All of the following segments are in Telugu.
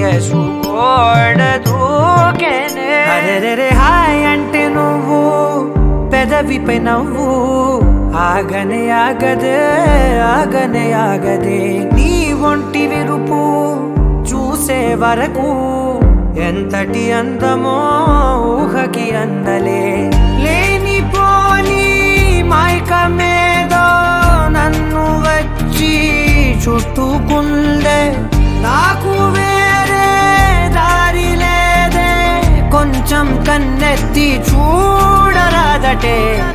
వయసు గోడ దూకెనే అరెరెరే హాయ్ అంటే నువ్వు పెదవిపై నవ్వు ఆగనే ఆగదే ఆగనే ఆగదే నీ ఒంటి విరుపు చూసే వరకు ఎంతటి అందమో ఊహకి అందలే లేనిపోని మైకమేదో నన్ను వచ్చి చుట్టుకుందే నాకు వేరే దారి లేదే కొంచెం కన్నెత్తి చూడరాదటే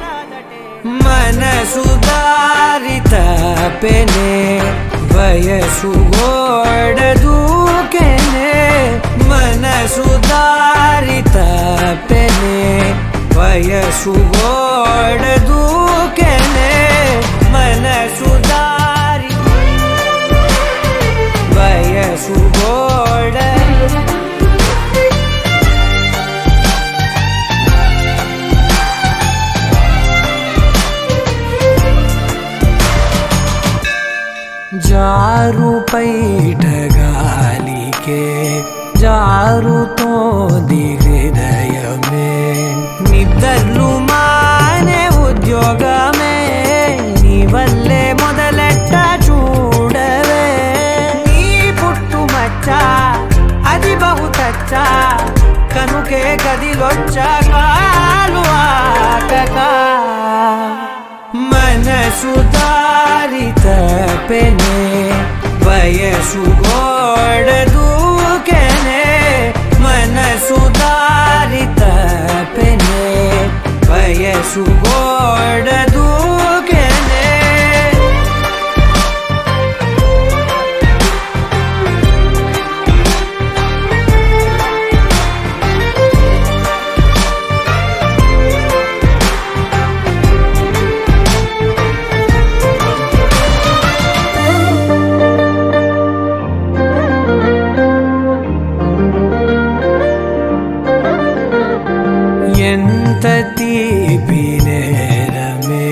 మనసు దారి తపెనే వయసు గోడ దూకెనే మనసు దారి తపెనే వయసు గోడ దూకెనే మనసు దారి వయసు గోడ జారు పైట గాలికే జారుతోంది హృదయమే నిద్రలు మానే ఉద్యోగమే నీ వల్లే మొదలెట్ట చూడవే నీ పుట్టుమచ్చ అది బహుతచ్చ కనుకే గదిలొచ్చా కాలు ఆకగా మనసు దారి తపెనే వయసు గోడ దూకెనే మనసు దారి తపెనే వయసు గోడ దూకెనే ఎంత తీపి నేరమే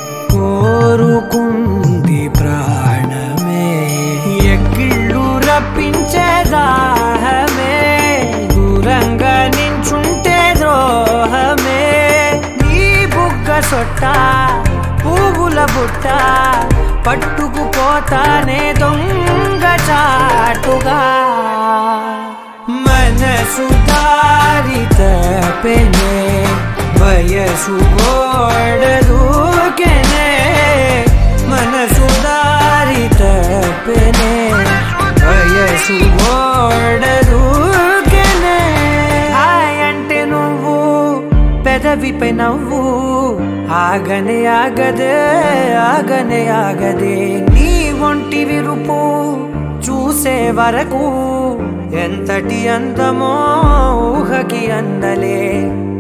కోరుకుంది ప్రాణమే ఎక్కిళ్ళు రప్పించే దాహమే దూరంగా నించుంటే ద్రోహమే నీ బుగ్గ సొట్ట పువ్వుల బుట్ట పట్టుకుపోతానే దొంగ చాటుగా మనసు దారి తపెనే వయసు గోడ దూకెనే మనసు దారి తపెనే వయసు గోడ దూకెనే హాయ్ అంటే నువ్వు పెదవిపై నవ్వు ఆగనే ఆగదే ఆగనే ఆగదే నీ ఒంటి విరుపు చూసే వరకు ఎంతటి అందమో ఊహకి అందలే